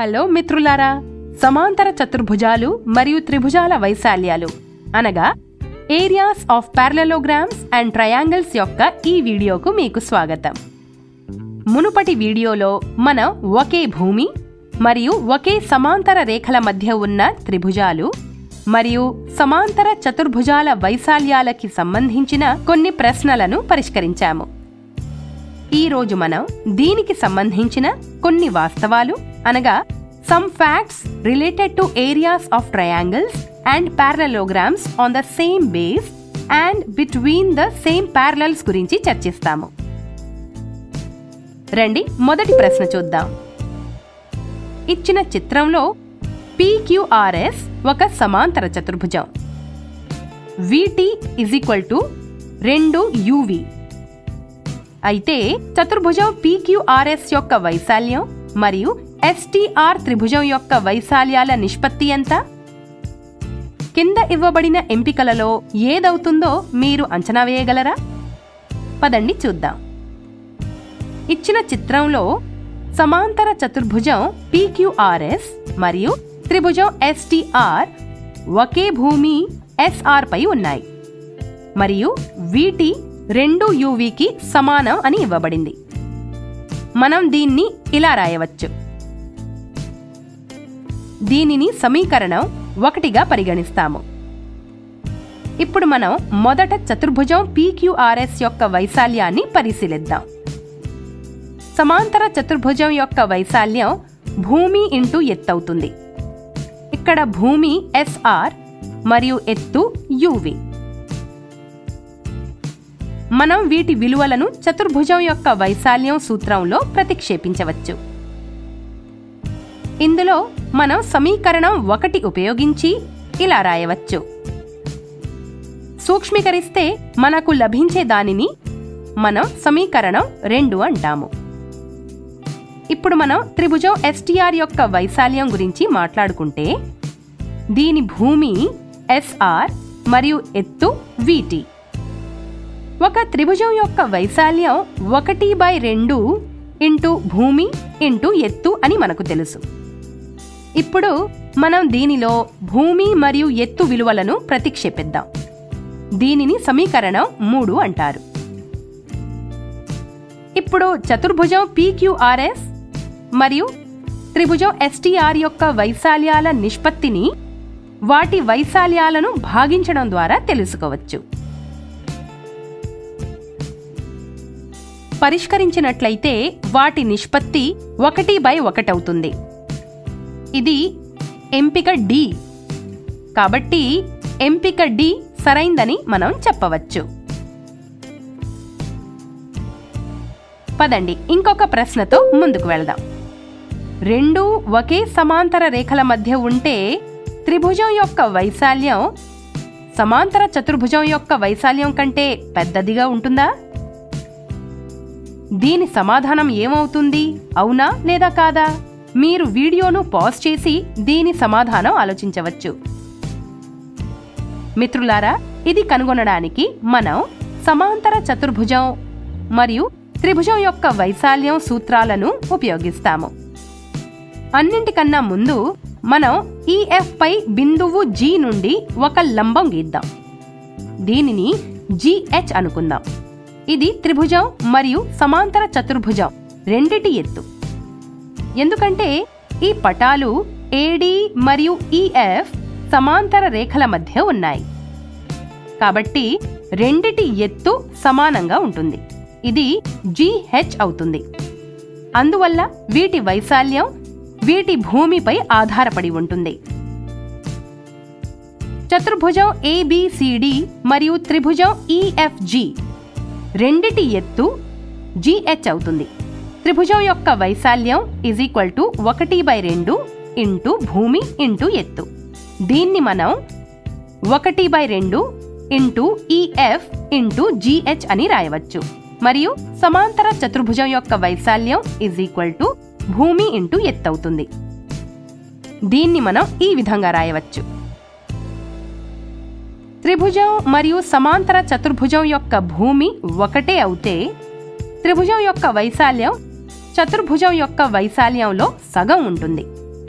hello మిత్రులారా సమాంతర చతుర్భుజాలు మరియు త్రిభుజాల వైశాల్యాలు అనగా areas of parallelograms and triangles యొక్క ఈ వీడియోకు మీకు స్వాగతం మునుపటి వీడియోలో మనం ఒకే భూమి మరియు ఒకే సమాంతర రేఖల మధ్య ఉన్న త్రిభుజాలు మరియు సమాంతర చతుర్భుజాల వైశాల్యాలకి సంబంధించిన కొన్ని ప్రశ్నలను పరిష్కరించాము ఈ రోజు మనం దీనికి సంబంధించిన కొన్ని వాస్తవాలు అనగా some facts related to areas of triangles and parallelograms on the same base and between the same parallels గురించి చర్చిస్తాము రండి మొదటి ప్రశ్న చూద్దాం ఇచ్చిన చిత్రంలో పీక్యూఆర్ఎస్ ఒక సమాంతర చతుర్భుజం విటి ఇజ్ ఈక్వల్ టు రెండు యువి అయితే చతుర్భుజం పీక్యూఆర్ఎస్ యొక్క వైశాల్యం మరియు ఎస్టీఆర్ త్రిభుజం యొక్క వైశాల్యాల నిష్పత్తి ఎంత కింద ఇవ్వబడిన ఎంపికలలో ఏదవుతుందో మీరు అంచనా వేయగలరా పదండి చూద్దాం ఇచ్చిన చిత్రంలో సమాంతర చతుర్భుజం పీక్యూఆర్ఎస్ మరియు త్రిభుజం ఎస్టీఆర్ ఒకే భూమి ఎస్ఆర్ పై ఉన్నాయి మరియు వీటి రెండు యూవీకి సమానం అని ఇవ్వబడింది మనం దీన్ని ఇలా రాయవచ్చు దీనిని సమీకరణం ఒకటిగా పరిగణిస్తాము ఇప్పుడు మనం మొదట చతుర్భుజం పీక్యూఆర్ఎస్ యొక్క వైశాల్యాన్ని పరిశీలిద్దాం సమాంతర చతుర్భుజం యొక్క వైశాల్యం భూమి ఇంటూ ఎత్తవుతుంది ఇక్కడ భూమి ఎస్ఆర్ మరియు ఎత్తు యువి మనం వీటి విలువలను చతుర్భుజం యొక్క వైశాల్యం సూత్రంలో ప్రతిక్షేపించవచ్చు ఇందులో మనం సమీకరణం ఒకటి ఉపయోగించి ఇలా రాయవచ్చు సూక్ష్మీకరిస్తే మనకు లభించే దానిని మనం సమీకరణం రెండు అంటాము ఇప్పుడు మనం త్రిభుజం ఎస్టీఆర్ యొక్క వైశాల్యం గురించి మాట్లాడుకుంటే దీని భూమి ఎస్ఆర్ మరియు ఎత్తు వీటి ఒక త్రిభుజం యొక్క వైశాల్యం ఒకటి బై రెండు ఇంటూ భూమి ఇంటూ ఎత్తు అని మనకు తెలుసు ఇప్పుడు మనం దీనిలో భూమి మరియు ఎత్తు విలువలను ప్రతిక్షేపిద్దాం దీనిని సమీకరణం మూడు అంటారు ఇప్పుడు చతుర్భుజం పీక్యూఆర్ఎస్ మరియు త్రిభుజం ఎస్టీఆర్ యొక్క వైశాల్యాల నిష్పత్తిని వాటి వైశాల్యాలను భాగించడం ద్వారా తెలుసుకోవచ్చు పరిష్కరించినట్లయితే వాటి నిష్పత్తి ఒకటి బై ఒకటవుతుంది ఇది ఎంపిక డి కాబట్టి ఎంపిక డి సరైందని మనం చెప్పవచ్చు పదండి ఇంకొక ప్రశ్నతో ముందుకు వెళదాం రెండు ఒకే సమాంతర రేఖల మధ్య ఉంటే త్రిభుజం యొక్క వైశాల్యం సమాంతర చతుర్భుజం యొక్క వైశాల్యం కంటే పెద్దదిగా ఉంటుందా దీని సమాధానం ఏమవుతుంది అవునా లేదా కాదా మీరు వీడియోను పాజ్ చేసి దీని సమాధానం ఆలోచించవచ్చు మిత్రులారా ఇది కనుగొనడానికి మనం సమాంతర చతుర్భుజం మరియు త్రిభుజం యొక్క వైశాల్యం సూత్రాలను ఉపయోగిస్తాము అన్నింటికన్నా ముందు మనం ఈఎఫ్ పై బిందువు జి నుండి ఒక లంబం గీద్దాం దీనిని జిహెచ్ అనుకుందాం ఇది త్రిభుజం మరియు సమాంతర చతుర్భుజం రెండిటి ఎత్తు ఎందుకంటే ఈ పటాలు ఏడి మరియు ఈఎఫ్ సమాంతర రేఖల మధ్య ఉన్నాయి కాబట్టి రెండిటి ఎత్తు సమానంగా ఉంటుంది ఇది జిహెచ్ అవుతుంది అందువల్ల వీటి వైశాల్యం వీటి భూమిపై ఆధారపడి ఉంటుంది చతుర్భుజం ఏబిసిడి మరియు త్రిభుజం ఈఎఫ్జి రెండిటి ఎత్తు జిహెచ్ అవుతుంది త్రిభుజం యొక్క వైశాల్యం ఇజ్ ఈక్వల్ టు ఒకటి బై రెండు ఇంటూ భూమి ఇంటూ ఎత్తు దీన్ని మనం ఒకటి బై రెండు ఇంటూ ఈఎఫ్ ఇంటూ జిహెచ్ అని రాయవచ్చు మరియు సమాంతర చతుర్భుజం యొక్క వైశాల్యం ఇజ్ ఈక్వల్ టు భూమి ఇంటూ ఎత్తు అవుతుంది దీన్ని మనం ఈ విధంగా రాయవచ్చు త్రిభుజం మరియు సమాంతర చతుర్భుజం యొక్క భూమి ఒకటే అవుతే త్రిభుజం యొక్క వైశాల్యం చతుర్భుజం యొక్క వైశాల్యంలో సగం ఉంటుంది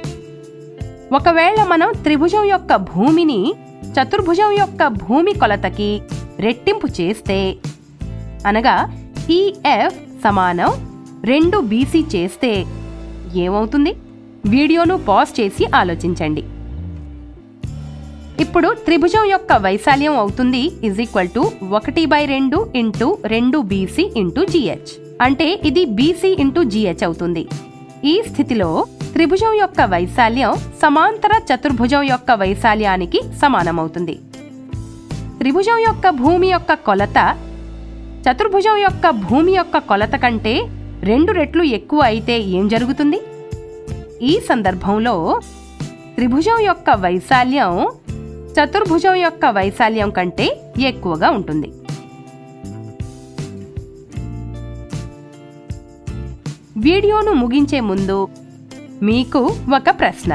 ఒకవేళ మనం త్రిభుజం యొక్క భూమిని చతుర్భుజం యొక్క భూమి కొలతకి రెట్టింపు చేస్తే అనగా ఈఎఫ్ సమానం రెండు బీసీ చేస్తే ఏమవుతుంది వీడియోను పాజ్ చేసి ఆలోచించండి ఇప్పుడు త్రిభుజం యొక్క వైశాల్యం అవుతుంది ఇజ్ ఈక్వల్ టు ఒకటి బై రెండు ఇంటూ రెండు బీసీ ఇంటూ జిహెచ్ అంటే ఇది బీసీ ఇంటూ జిహెచ్ అవుతుంది ఈ స్థితిలో త్రిభుజం యొక్క వైశాల్యం సమాంతర చతుర్భుజం యొక్క వైశాల్యానికి సమానమవుతుంది త్రిభుజం యొక్క భూమి యొక్క కొలత చతుర్భుజం యొక్క భూమి యొక్క కొలత కంటే రెండు రెట్లు ఎక్కువ అయితే ఏం జరుగుతుంది ఈ సందర్భంలో త్రిభుజం యొక్క వైశాల్యం చతుర్భుజం యొక్క వైశాల్యం కంటే ఎక్కువగా ఉంటుంది వీడియోను ముగించే ముందు మీకు ఒక ప్రశ్న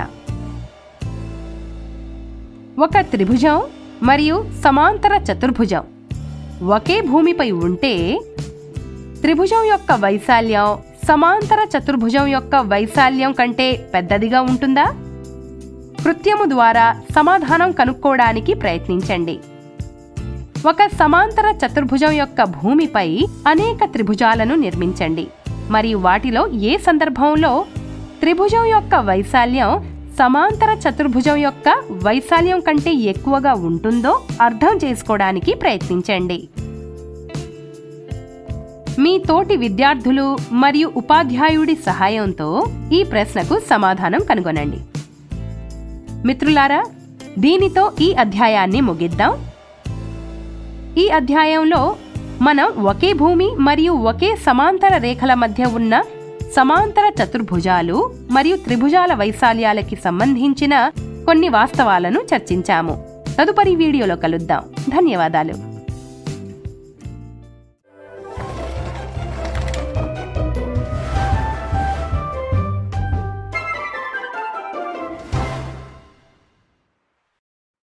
ఒక త్రిభుజం మరియు సమాంతర చతుర్భుజం ఒకే భూమిపై ఉంటే త్రిభుజం యొక్క వైశాల్యం సమాంతర చతుర్భుజం యొక్క వైశాల్యం కంటే పెద్దదిగా ఉంటుందా కృత్యము ద్వారా సమాధానం కనుక్కోవడానికి ప్రయత్నించండి ఒక సమాంతర చతుర్భుజం యొక్క భూమిపై అనేక త్రిభుజాలను నిర్మించండి మరియు వాటిలో ఏ సందర్భంలో త్రిభుజం యొక్క వైశాల్యం సమాంతర చతుర్భుజం యొక్క వైశాల్యం కంటే ఎక్కువగా ఉంటుందో అర్థం చేసుకోవడానికి ప్రయత్నించండి మీ తోటి విద్యార్థులు మరియు ఉపాధ్యాయుడి సహాయంతో ఈ ప్రశ్నకు సమాధానం కనుగొనండి మిత్రులారా దీనితో ఈ అధ్యాయాన్ని ముగిద్దాం ఈ అధ్యాయంలో మనం ఒకే భూమి మరియు ఒకే సమాంతర రేఖల మధ్య ఉన్న సమాంతర చతుర్భుజాలు మరియు త్రిభుజాల వైశాల్యాలకి సంబంధించిన కొన్ని వాస్తవాలను చర్చించాము తదుపరి వీడియోలో కలుద్దాం ధన్యవాదాలు